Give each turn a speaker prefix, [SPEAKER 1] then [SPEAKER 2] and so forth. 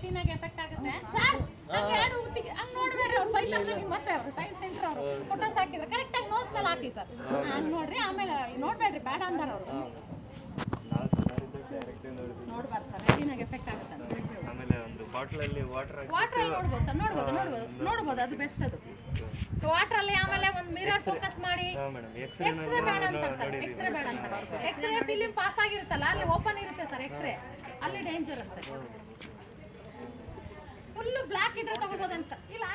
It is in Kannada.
[SPEAKER 1] ರೆಟಿನಾಗೆ ಎಫೆಕ್ಟ್ ಆಗುತ್ತೆ ಸರ್ ಹಂಗೆ ಎರಡು ಉತ್ತಿಗೆ ಹಂಗೆ ನೋಡ್ಬೇಡ್ರಿ ಅವ್ರು ಬೈತಾರೆ ನನಗೆ ಮತ್ತೆ ಅವರು ಸೈನ್ಸ್ ಸೆಂಟರ್ ಅವರು ಫೋಟೋಸ್ ಹಾಕಿದ್ರೆ ಕರೆಕ್ಟಾಗಿ ನೋಸ್ ಮೇಲೆ ಹಾಕಿ ಸರ್ ಹಂಗೆ ನೋಡ್ರಿ ಆಮೇಲೆ ನೋಡ್ಬೇಡ್ರಿ ಬೇಡ ಅಂದಾರ ಅವರು
[SPEAKER 2] ನಾವು ಸಣ್ಣವರಿದ್ದಾಗ ಡೈರೆಕ್ಟ್ ನೋಡಿದ್ವಿ
[SPEAKER 1] ನೋಡ್ಬಾರ್ದು ಸರ್ ರೆಟಿನಾಗೆ ಎಫೆಕ್ಟ್ ಆಗುತ್ತೆ ಅಂತ ಬಿಡ್ರಿ
[SPEAKER 2] ಆಮೇಲೆ ಒಂದು ಬಾಟ್ಲಲ್ಲಿ ವಾಟರ್
[SPEAKER 1] ವಾಟರ್ ಅಲ್ಲಿ ನೋಡ್ಬೋದು ಸರ್ ನೋಡ್ಬೋದು ನೋಡ್ಬೋದು ನೋಡ್ಬೋದು ಅದು ಬೆಸ್ಟ್ ಅದು ವಾಟರ್ ಅಲ್ಲಿ ಆಮೇಲೆ ಒಂದು ಮಿರರ್ ಫೋಕಸ್ ಮಾಡಿ
[SPEAKER 2] ಹಾಂ ಮೇಡಮ್ ಎಕ್ಸ್ರೇ
[SPEAKER 1] ಎಕ್ಸ್ರೇ ಬೇಡ ಅಂತಾರೆ ಸರ್ ಎಕ್ಸ್ರೇ ಬೇಡ ಅಂತಾರೆ ಎಕ್ಸ್ರೇ ಫಿಲಿಂ ಪಾಸ್ ಆಗಿರುತ್ತಲ್ಲ ಅಲ್ಲಿ ಓಪನ್ ಇರುತ್ತೆ ಸರ್ ಎಕ್ಸ್ರೇ ಅಲ್ಲಿ ಡೇಂಜರ್ ಅಂತೆ ಫುಲ್ ಬ್ಲ್ಯಾಕ್ ಇದ್ರೆ ತಗೋಬೋದಂತ ಇಲ್ಲ